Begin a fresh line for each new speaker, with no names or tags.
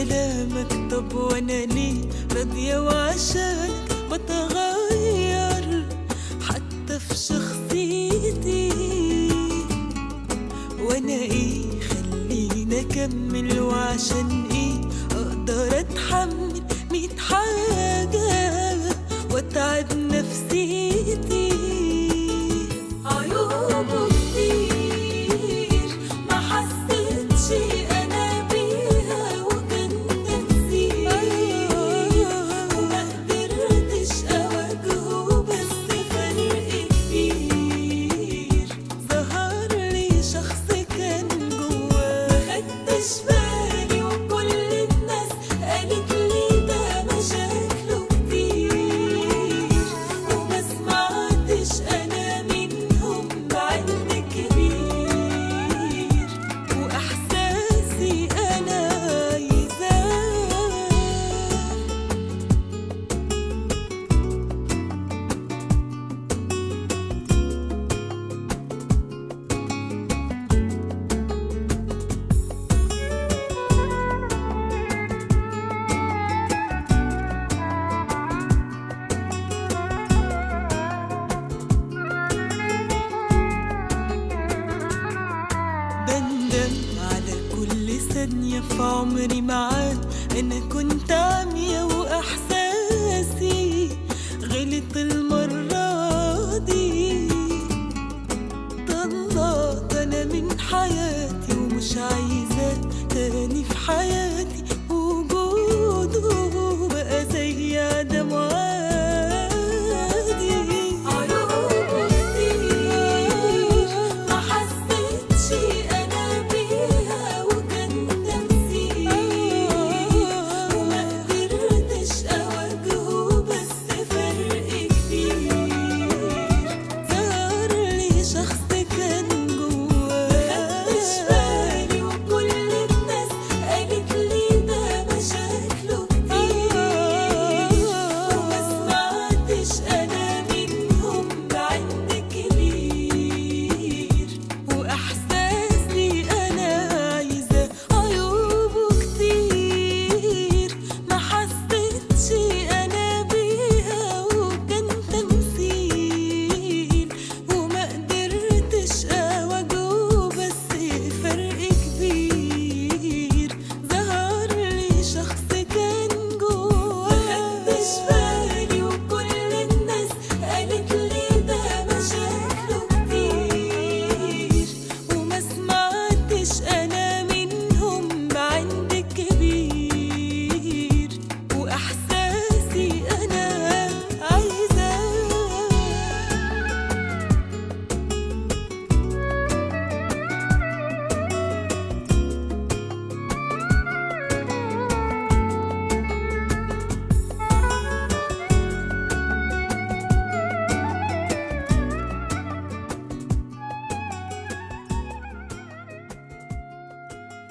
كلامك طب وانا ليه راضية وعشانك بتغير حتى في شخصيتي وانا ايه خليني اكمل وعشان ايه اقدر اتحمل ميت حاجة واتعب نفسيتي عيوبه كتير ما حسيتش انا بيها وكان نفسي وما قدرتش اواجهه بس فرق كبير ظهر لي شخص كان جواه خدتش بالي وكل الناس قالت لي ده مشاكله كتير وما سمعتش انا منهم بعلم كبير واحساسي انا عايزاه بندم على كل ثانية في عمري معاه أنا كنت عمية وإحساسي غلط المرة دي طلعت أنا من حياتي ومش عايزاه تاني في حياتي